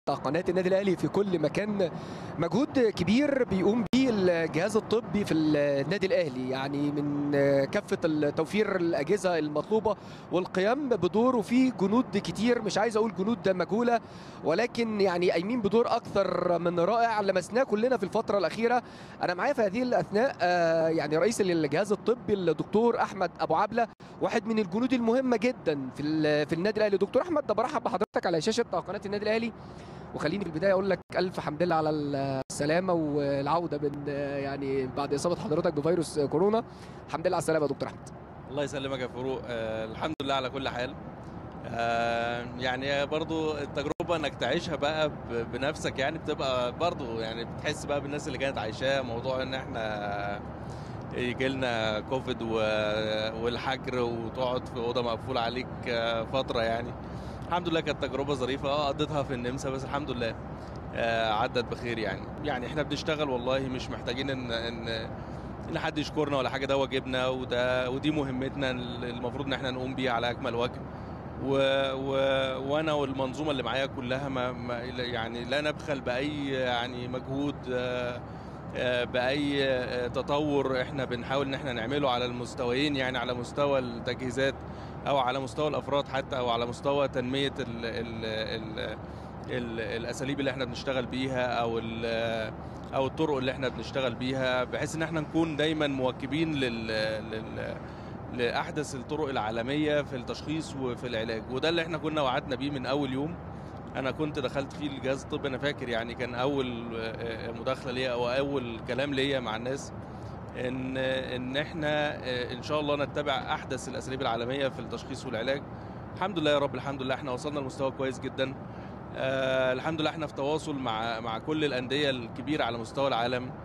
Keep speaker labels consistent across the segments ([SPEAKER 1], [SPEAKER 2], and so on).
[SPEAKER 1] قناه النادي الاهلي في كل مكان مجهود كبير بيقوم به الجهاز الطبي في النادي الاهلي يعني من كافه توفير الاجهزه المطلوبه والقيام بدور وفي جنود كتير مش عايز اقول جنود مجهوله ولكن يعني قايمين بدور اكثر من رائع لمسناه كلنا في الفتره الاخيره انا معايا في هذه الاثناء يعني رئيس الجهاز الطبي الدكتور احمد ابو عبله واحد من الجنود المهمه جدا في في النادي الاهلي دكتور احمد ده برحب بحضرتك على شاشه قناه النادي الاهلي وخليني في البدايه اقول لك الف حمد لله على السلامه والعوده من يعني بعد اصابه حضرتك بفيروس كورونا الحمد لله على السلامه يا دكتور احمد
[SPEAKER 2] الله يسلمك يا فاروق آه الحمد لله على كل حال آه يعني برضو التجربه انك تعيشها بقى بنفسك يعني بتبقى برضو يعني بتحس بقى بالناس اللي كانت عايشاه موضوع ان احنا يجي لنا كوفيد والحجر وتقعد في اوضه مقفوله عليك فتره يعني الحمد لله كانت تجربه ظريفه اه قضيتها في النمسا بس الحمد لله آه عدت بخير يعني يعني احنا بنشتغل والله مش محتاجين ان ان ان حد يشكرنا ولا حاجه ده واجبنا وده ودي مهمتنا المفروض ان احنا نقوم بيها على اكمل وجه و و وانا والمنظومه اللي معايا كلها ما, ما يعني لا نبخل باي يعني مجهود آه باي تطور احنا بنحاول ان احنا نعمله على المستويين يعني على مستوى التجهيزات او على مستوى الافراد حتى او على مستوى تنميه ال ال ال ال الاساليب اللي احنا بنشتغل بيها او او الطرق اللي احنا بنشتغل بيها بحيث ان احنا نكون دايما مواكبين لل, لل لاحدث الطرق العالميه في التشخيص وفي العلاج وده اللي احنا كنا وعدنا بيه من اول يوم انا كنت دخلت فيه الجهاز الطبي انا فاكر يعني كان اول مداخله ليا او اول كلام ليا مع الناس ان ان احنا ان شاء الله نتبع احدث الاساليب العالميه في التشخيص والعلاج الحمد لله يا رب الحمد لله احنا وصلنا لمستوى كويس جدا آه الحمد لله احنا في تواصل مع مع كل الانديه الكبيره على مستوى العالم آه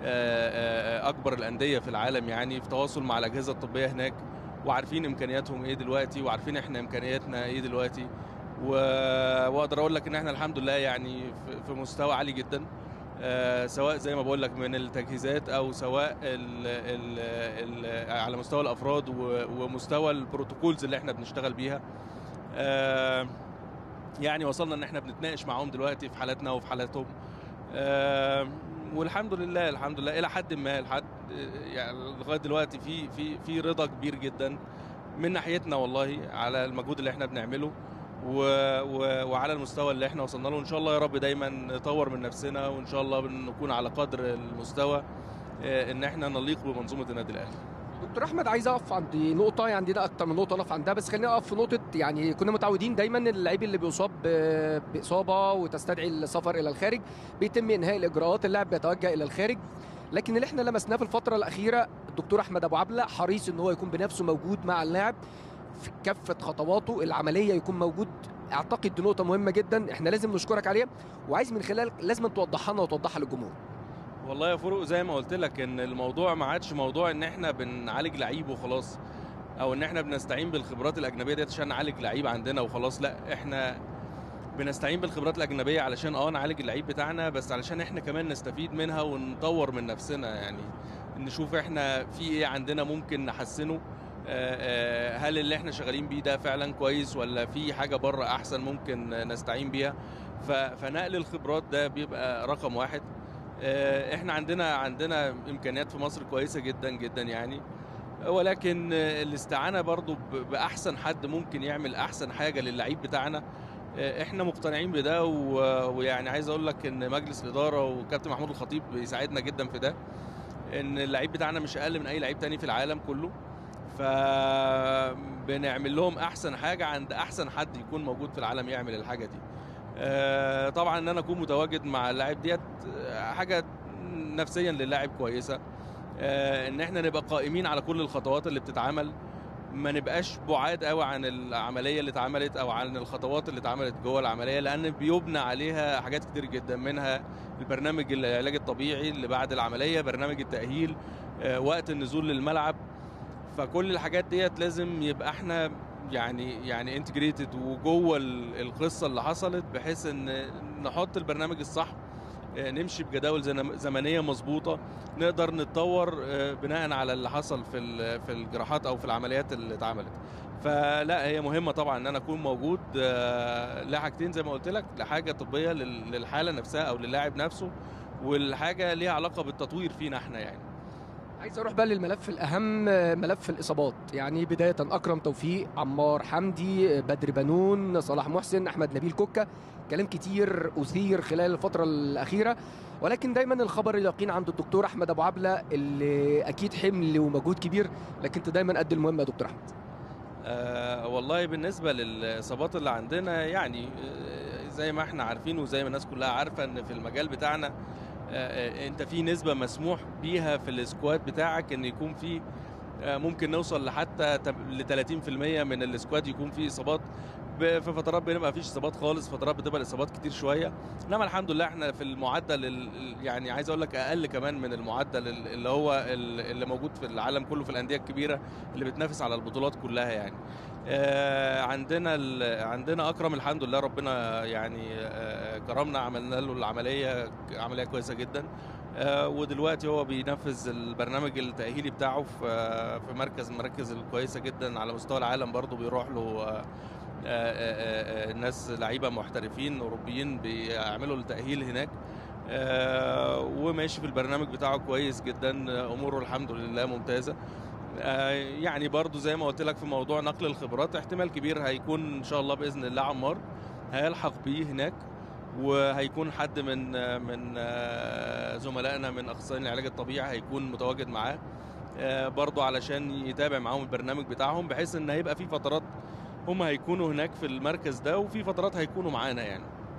[SPEAKER 2] آه اكبر الانديه في العالم يعني في تواصل مع الاجهزه الطبيه هناك وعارفين امكانياتهم ايه دلوقتي وعارفين احنا امكانياتنا ايه دلوقتي واقدر اقول لك ان احنا الحمد لله يعني في مستوى عالي جدا آه سواء زي ما بقول لك من التجهيزات او سواء ال ال ال على مستوى الافراد ومستوى البروتوكولز اللي احنا بنشتغل بيها آه يعني وصلنا ان احنا بنتناقش معاهم دلوقتي في حالاتنا وفي حالاتهم آه والحمد لله الحمد لله الى حد ما لحد يعني لغايه دلوقتي في في في رضا كبير جدا من ناحيتنا والله على المجهود اللي احنا بنعمله و... و... وعلى المستوى اللي احنا وصلنا له وان شاء الله يا رب دايما نطور من نفسنا وان شاء الله نكون على قدر المستوى ان احنا نليق بمنظومه النادي الاهلي
[SPEAKER 1] دكتور احمد عايز اقف عند نقطه يعني عندنا اكتر من نقطه نقف عندها بس خلينا نقف في نقطه يعني كنا متعودين دايما اللعيب اللي بيصاب باصابه وتستدعي السفر الى الخارج بيتم انهاء الاجراءات اللاعب بيتوجه الى الخارج لكن اللي احنا لمسناه في الفتره الاخيره الدكتور احمد ابو عبله حريص ان هو يكون بنفسه موجود مع اللاعب في كافه خطواته العمليه يكون موجود اعتقد دي نقطه مهمه جدا احنا لازم نشكرك عليها وعايز من خلال لازم توضحها لنا وتوضحها للجمهور
[SPEAKER 2] والله يا فاروق زي ما قلت لك ان الموضوع ما عادش موضوع ان احنا بنعالج لعيب وخلاص او ان احنا بنستعين بالخبرات الاجنبيه ديت عشان نعالج لعيب عندنا وخلاص لا احنا بنستعين بالخبرات الاجنبيه علشان اه نعالج اللعيب بتاعنا بس علشان احنا كمان نستفيد منها ونطور من نفسنا يعني نشوف احنا في ايه عندنا ممكن نحسنه هل اللي احنا شغالين بيه ده فعلا كويس ولا في حاجه بره احسن ممكن نستعين بيها فنقل الخبرات ده بيبقى رقم واحد احنا عندنا عندنا امكانيات في مصر كويسه جدا جدا يعني ولكن الاستعانه برضو باحسن حد ممكن يعمل احسن حاجه للعيب بتاعنا احنا مقتنعين بده ويعني عايز اقول لك ان مجلس الاداره وكابتن محمود الخطيب بيساعدنا جدا في ده ان اللعيب بتاعنا مش اقل من اي لعيب تاني في العالم كله فبنعمل لهم احسن حاجه عند احسن حد يكون موجود في العالم يعمل الحاجه دي أه طبعا ان انا اكون متواجد مع اللاعب ديت حاجه نفسيا للاعب كويسه أه ان احنا نبقى قائمين على كل الخطوات اللي بتتعمل ما نبقاش بعاد قوي عن العمليه اللي اتعملت او عن الخطوات اللي اتعملت جوه العمليه لان بيبنى عليها حاجات كتير جدا منها البرنامج العلاج الطبيعي اللي بعد العمليه برنامج التاهيل أه وقت النزول للملعب فكل الحاجات ديت لازم يبقى احنا يعني يعني انتجريتد وجوه القصه اللي حصلت بحيث ان نحط البرنامج الصح آه، نمشي بجداول زن- زمنيه مظبوطه نقدر نتطور آه، بناء على اللي حصل في ال- في الجراحات او في العمليات اللي اتعملت فلا هي مهمه طبعا ان انا اكون موجود آه، لحاجتين زي ما قلت لك لحاجه طبيه لل- للحاله نفسها او للاعب نفسه والحاجه ليها علاقه بالتطوير فينا احنا يعني
[SPEAKER 1] عايز اروح بقى للملف الاهم ملف الاصابات يعني بدايه اكرم توفيق عمار حمدي بدر بنون صلاح محسن احمد نبيل كوكا كلام كتير اثير خلال الفتره الاخيره ولكن دايما الخبر اليقين عند الدكتور احمد ابو عبله اللي اكيد حمل ومجهود كبير لكن انت دايما قد المهمه يا دكتور احمد
[SPEAKER 2] آه والله بالنسبه للاصابات اللي عندنا يعني آه زي ما احنا عارفين وزي ما الناس كلها عارفه ان في المجال بتاعنا آه آه انت في نسبه مسموح بيها في السكواد بتاعك ان يكون في آه ممكن نوصل لحتى تم- ل 30% من السكواد يكون فيه اصابات ب- في فترات بنبقى فيش اصابات خالص فترات بتبقى الاصابات كتير شويه انما الحمد لله احنا في المعدل ال- ال- يعني عايز اقول لك اقل كمان من المعدل ال- اللي هو ال- اللي موجود في العالم كله في الانديه الكبيره اللي بتنافس على البطولات كلها يعني آه، عندنا ال- عندنا اكرم الحمد لله ربنا يعني آه، كرمنا عملنا له العمليه عمليه كويسه جدا آه، ودلوقتي هو بينفذ البرنامج التاهيلي بتاعه في آه، في مركز من المراكز الكويسه جدا على مستوى العالم برضه بيروح له آه، آه، آه، آه، ناس لعيبه محترفين اوروبيين بيعملوا التاهيل هناك آه، وماشي في البرنامج بتاعه كويس جدا آه، اموره الحمد لله ممتازه آه، يعني برضو زي ما قلت لك في موضوع نقل الخبرات احتمال كبير هيكون ان شاء الله باذن الله عمار هيلحق بيه هناك وهيكون حد من من آه، زملائنا من اخصائيين العلاج الطبيعي هيكون متواجد معاه آه، برضو علشان يتابع معاهم البرنامج بتاعهم بحيث ان هيبقى في فترات هم هيكونوا هناك في المركز ده وفي فترات هيكونوا معانا يعني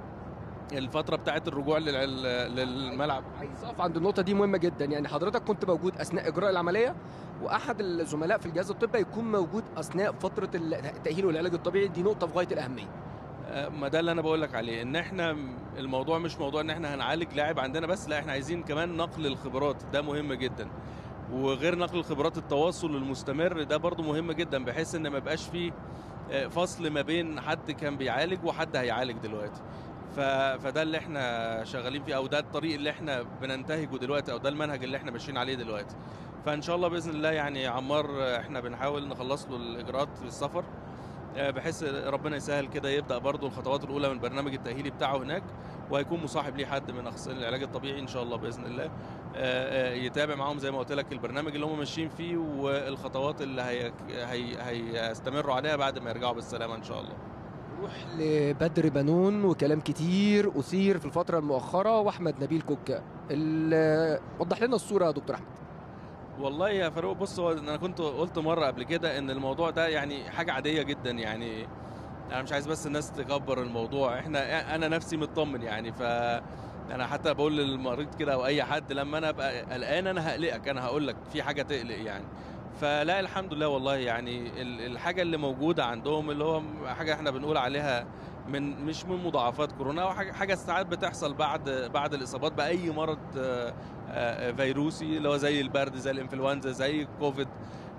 [SPEAKER 2] الفترة بتاعت الرجوع للع- للملعب
[SPEAKER 1] عايز اقف عند النقطه دي مهمه جدا يعني حضرتك كنت موجود اثناء اجراء العمليه واحد الزملاء في الجهاز الطبي يكون موجود اثناء فتره التاهيل والعلاج الطبيعي دي نقطه في غايه الاهميه
[SPEAKER 2] آه، ما ده اللي انا بقول لك عليه ان احنا م- الموضوع مش موضوع ان احنا هنعالج لاعب عندنا بس لا احنا عايزين كمان نقل الخبرات ده مهم جدا وغير نقل الخبرات التواصل المستمر ده برضو مهم جدا بحيث ان ما يبقاش فيه آه، فصل ما بين حد كان بيعالج وحد هيعالج دلوقتي ف... فده اللي احنا شغالين فيه او ده الطريق اللي احنا بننتهجه دلوقتي او ده المنهج اللي احنا ماشيين عليه دلوقتي فان شاء الله باذن الله يعني عمار آه، احنا بنحاول نخلص له الاجراءات في السفر آه، بحيث ربنا يسهل كده يبدا برضو الخطوات الاولى من البرنامج التاهيلي بتاعه هناك وهيكون مصاحب ليه حد من اخصائيين العلاج الطبيعي ان شاء الله باذن الله آه، آه، يتابع معاهم زي ما قلت لك البرنامج اللي هم ماشيين فيه والخطوات اللي هي هي هيستمروا عليها بعد ما يرجعوا بالسلامه ان شاء الله
[SPEAKER 1] نروح لبدر بنون وكلام كتير اثير في الفتره المؤخره واحمد نبيل كوكا ال- وضح لنا الصوره يا دكتور احمد
[SPEAKER 2] والله يا فاروق بص هو انا كنت قلت مره قبل كده ان الموضوع ده يعني حاجه عاديه جدا يعني انا مش عايز بس الناس تكبر الموضوع احنا انا نفسي مطمن يعني ف انا حتى بقول للمريض كده او اي حد لما انا ابقى قلقان انا هقلقك انا هقول لك في حاجه تقلق يعني فلا الحمد لله والله يعني ال- الحاجه اللي موجوده عندهم اللي هو حاجه احنا بنقول عليها من مش من مضاعفات كورونا او حاجه حاجه ساعات بتحصل بعد بعد الاصابات باي مرض آه، آه، فيروسي اللي هو زي البرد زي الانفلونزا زي الكوفيد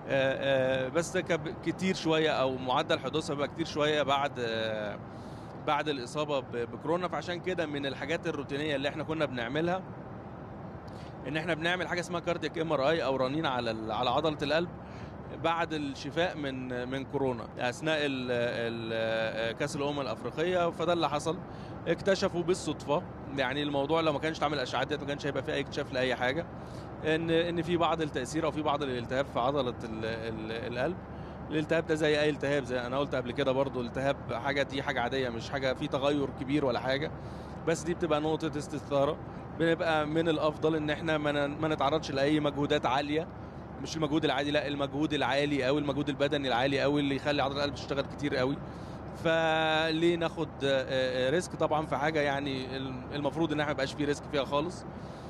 [SPEAKER 2] آه، آه، بس كب- كتير شويه او معدل حدوثها بقى كتير شويه بعد آه، بعد الاصابه ب- بكورونا فعشان كده من الحاجات الروتينيه اللي احنا كنا بنعملها ان احنا بنعمل حاجه اسمها كاردياك ام ار اي او رنين على ال- على عضله القلب بعد الشفاء من من كورونا اثناء ال ال كاس الامم الافريقيه فده اللي حصل اكتشفوا بالصدفه يعني الموضوع لو ما كانش اتعمل اشعاعات ديت ما كانش هيبقى فيه اي اكتشاف لاي حاجه ان ان في بعض التاثير او في بعض الالتهاب في عضله ال ال القلب الالتهاب ده زي اي التهاب زي انا قلت قبل كده برضو التهاب حاجه دي حاجه عاديه مش حاجه في تغير كبير ولا حاجه بس دي بتبقى نقطه استثاره بنبقى من الافضل ان احنا ما ن- ما نتعرضش لاي مجهودات عاليه مش المجهود العادي لا المجهود العالي قوي المجهود البدني العالي قوي اللي يخلي عضله القلب تشتغل كتير قوي فليه ناخد آه، آه، ريسك طبعا في حاجه يعني المفروض ان احنا ما يبقاش فيه ريسك فيها خالص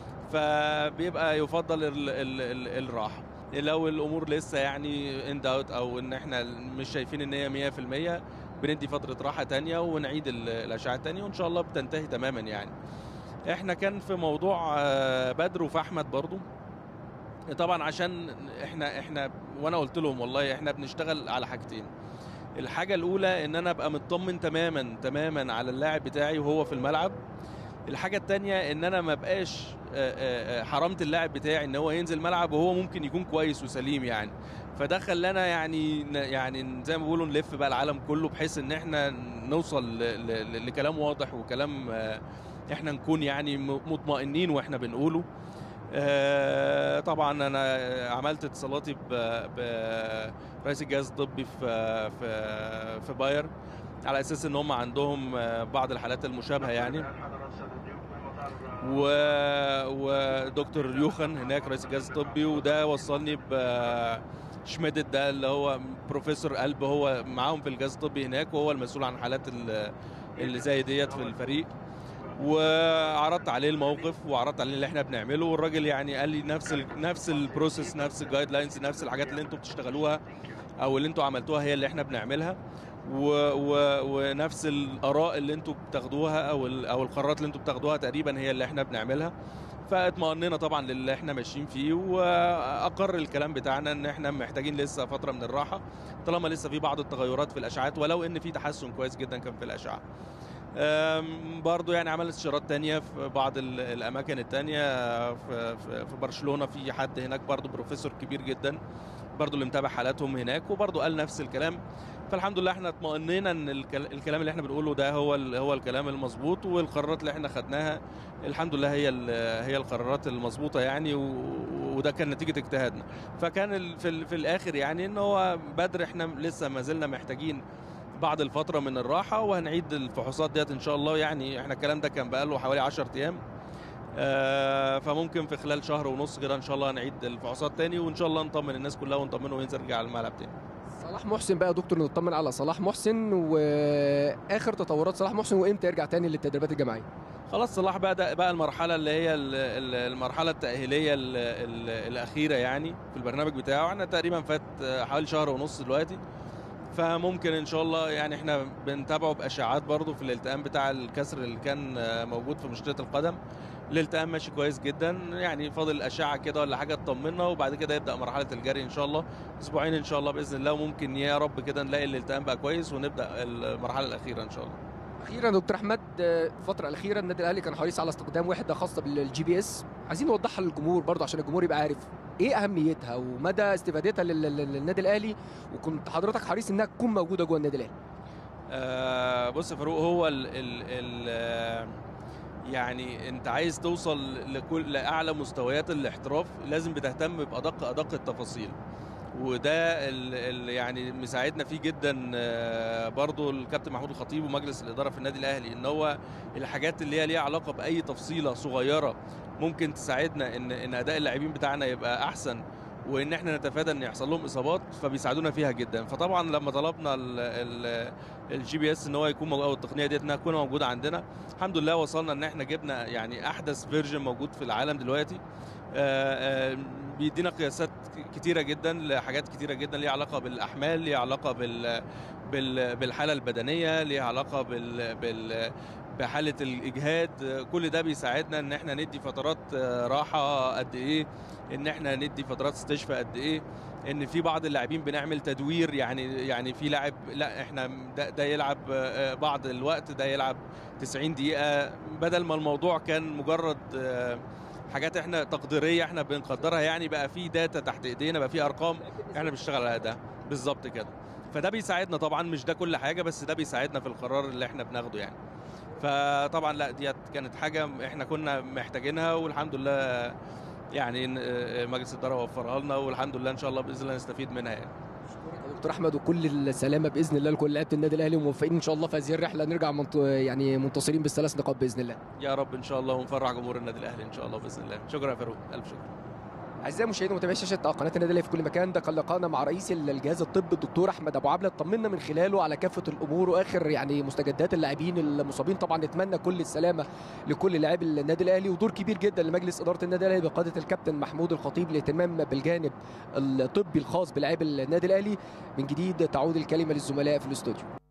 [SPEAKER 2] فبيبقى يفضل ال ال ال الراحه لو الامور لسه يعني ان داوت او ان احنا مش شايفين ان هي 100% بندي فتره راحه تانية ونعيد ال- الاشعه تانية وان شاء الله بتنتهي تماما يعني احنا كان في موضوع آه، بدر وفي احمد برضو طبعا عشان احنا احنا وانا قلت لهم والله احنا بنشتغل على حاجتين الحاجه الاولى ان انا ابقى مطمن تماما تماما على اللاعب بتاعي وهو في الملعب الحاجه التانية ان انا ما بقاش آه، آه، آه، حرمت اللاعب بتاعي ان هو ينزل ملعب وهو ممكن يكون كويس وسليم يعني فده خلانا يعني ن- يعني زي ما بيقولوا نلف بقى العالم كله بحيث ان احنا نوصل ل- ل- لكلام واضح وكلام آه، احنا نكون يعني م- مطمئنين واحنا بنقوله آه، طبعا انا عملت اتصالاتي ب- برئيس الجهاز الطبي في في في باير على اساس ان هم عندهم آه، بعض الحالات المشابهه يعني و... ودكتور يوخن هناك رئيس الجهاز الطبي وده وصلني ب شميدت ده اللي هو بروفيسور قلب هو معاهم في الجهاز الطبي هناك وهو المسؤول عن حالات ال- اللي زي ديت في الفريق وعرضت عليه الموقف وعرضت عليه اللي احنا بنعمله والراجل يعني قال لي نفس ال نفس البروسيس نفس الجايد لاينز نفس الحاجات اللي انتوا بتشتغلوها او اللي انتوا عملتوها هي اللي احنا بنعملها و و ونفس الاراء اللي انتوا بتاخدوها او ال او القرارات اللي انتوا بتاخدوها تقريبا هي اللي احنا بنعملها فاطمئننا طبعا للي احنا ماشيين فيه واقر الكلام بتاعنا ان احنا محتاجين لسه فتره من الراحه طالما لسه في بعض التغيرات في الاشعاعات ولو ان في تحسن كويس جدا كان في الاشعه أم، برضو يعني عمل استشارات تانية في بعض ال- الأماكن التانية في, في, في برشلونة في حد هناك برضو بروفيسور كبير جدا برضو اللي متابع حالاتهم هناك وبرضو قال نفس الكلام فالحمد لله احنا اطمئنينا ان الكل- الكلام اللي احنا بنقوله ده هو ال- هو الكلام المظبوط والقرارات اللي احنا خدناها الحمد لله هي ال- هي القرارات المظبوطه يعني و- وده كان نتيجه اجتهادنا فكان ال- في, ال- في الاخر يعني ان هو بدر احنا لسه ما زلنا محتاجين بعد الفتره من الراحه وهنعيد الفحوصات ديت ان شاء الله يعني احنا الكلام ده كان بقاله حوالي 10 ايام آه، فممكن في خلال شهر ونص كده ان شاء الله هنعيد الفحوصات تاني وان شاء الله نطمن الناس كلها ونطمنه وينزل يرجع الملعب تاني
[SPEAKER 1] صلاح محسن بقى يا دكتور نطمن على صلاح محسن واخر تطورات صلاح محسن وامتى يرجع تاني للتدريبات الجماعيه
[SPEAKER 2] خلاص صلاح بدا بقى المرحله اللي هي ال- ال- المرحله التاهيليه ال- ال- الاخيره يعني في البرنامج بتاعه احنا تقريبا فات حوالي شهر ونص دلوقتي فممكن ان شاء الله يعني احنا بنتابعه باشعاعات برضه في الالتئام بتاع الكسر اللي كان موجود في مشكله القدم الالتئام ماشي كويس جدا يعني فاضل اشعه كده ولا حاجه تطمنا وبعد كده يبدا مرحله الجري ان شاء الله اسبوعين ان شاء الله باذن الله وممكن يا رب كده نلاقي الالتئام بقى كويس ونبدا المرحله الاخيره ان شاء الله
[SPEAKER 1] اخيرا دكتور احمد آه، الفتره الاخيره النادي الاهلي كان حريص على استخدام وحده خاصه بالجي بي اس عايزين نوضحها للجمهور برضه عشان الجمهور يبقى عارف ايه اهميتها ومدى استفادتها لل- لل- للنادي الاهلي وكنت حضرتك حريص انها تكون موجوده جوه النادي الاهلي
[SPEAKER 2] آه بص يا فاروق هو ال ال ال آه، يعني انت عايز توصل لكل لاعلى مستويات الاحتراف لازم بتهتم بادق ادق التفاصيل وده ال ال يعني مساعدنا فيه جدا آه، برضو الكابتن محمود الخطيب ومجلس الاداره في النادي الاهلي ان هو الحاجات اللي هي ليها علاقه باي تفصيله صغيره ممكن تساعدنا ان ان اداء اللاعبين بتاعنا يبقى احسن وان احنا نتفادى ان يحصل لهم اصابات فبيساعدونا فيها جدا فطبعا لما طلبنا الجي بي اس ان هو يكون موجود او التقنيه ديت انها تكون موجوده عندنا الحمد لله وصلنا ان احنا جبنا يعني احدث فيرجن موجود في العالم دلوقتي آه، آه، بيدينا قياسات كتيره جدا لحاجات كتيره جدا ليها علاقه بالاحمال ليها علاقه بال بال- بالحاله البدنيه ليها علاقه بال بال بحاله الاجهاد كل ده بيساعدنا ان احنا ندي فترات آه، راحه قد ايه ان احنا ندي فترات استشفاء قد ايه ان في بعض اللاعبين بنعمل تدوير يعني يعني في لاعب لا احنا ده, ده يلعب آه، بعض الوقت ده يلعب 90 دقيقه بدل ما الموضوع كان مجرد آه، حاجات احنا تقديريه احنا بنقدرها يعني بقى في داتا تحت ايدينا بقى في ارقام احنا بنشتغل على ده بالظبط كده فده بيساعدنا طبعا مش ده كل حاجه بس ده بيساعدنا في القرار اللي احنا بناخده يعني فطبعا لا ديت كانت حاجه احنا كنا محتاجينها والحمد لله يعني آه، مجلس الاداره وفرها لنا والحمد لله ان شاء الله باذن الله نستفيد منها يعني
[SPEAKER 1] أشكرك يا دكتور احمد وكل السلامه باذن الله لكل لعيبه النادي الاهلي وموفقين ان شاء الله في هذه الرحله نرجع منت... يعني منتصرين بالثلاث نقاط باذن الله
[SPEAKER 2] يا رب ان شاء الله ونفرح جمهور النادي الاهلي ان شاء الله باذن الله شكرا يا فاروق الف شكر
[SPEAKER 1] اعزائي المشاهدين ومتابعي شاشه قناه النادي الاهلي في كل مكان ده كان لقاءنا مع رئيس الجهاز الطبي الدكتور احمد ابو عبله طمنا من خلاله على كافه الامور واخر يعني مستجدات اللاعبين المصابين طبعا نتمنى كل السلامه لكل لاعبي النادي الاهلي ودور كبير جدا لمجلس اداره النادي الاهلي بقياده الكابتن محمود الخطيب للاهتمام بالجانب الطبي الخاص بلاعبي النادي الاهلي من جديد تعود الكلمه للزملاء في الاستوديو